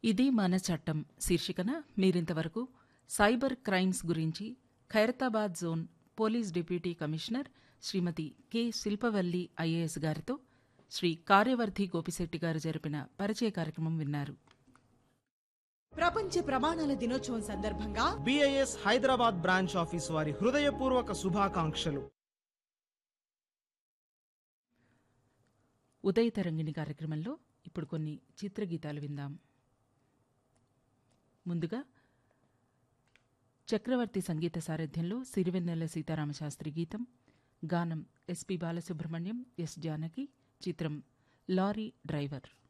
ఇది మన చట్టం శీర్షికన మీరింతవరకు సైబర్ క్రైమ్స్ గురించి Khairatabad zone police deputy commissioner Shrimati K Shilpavalli IAS గారితో శ్రీ కార్యవర్ధి గోపిశెట్టి గారు జరిపిన పరిచయ కార్యక్రమం విన్నారు ప్రపంచ ప్రమాణాల దినోత్సవం సందర్భంగా బిఐఎస్ హైదరాబాద్ బ్రాంచ్ ఆఫీస్ వారి హృదయపూర్వక శుభాకాంక్షలు ఉదయ తరంగిణి కార్యక్రమంలో ఇప్పుడు కొన్ని చిత్రగీతాలు విందాం ముందుగా చక్రవర్తి సంగీత సారథ్యంలో సిరివెన్నెల సీతారామశాస్త్రి గీతం గానం ఎస్పి బాలసుబ్రహ్మణ్యం ఎస్ జానకి చిత్రం లారీ డ్రైవర్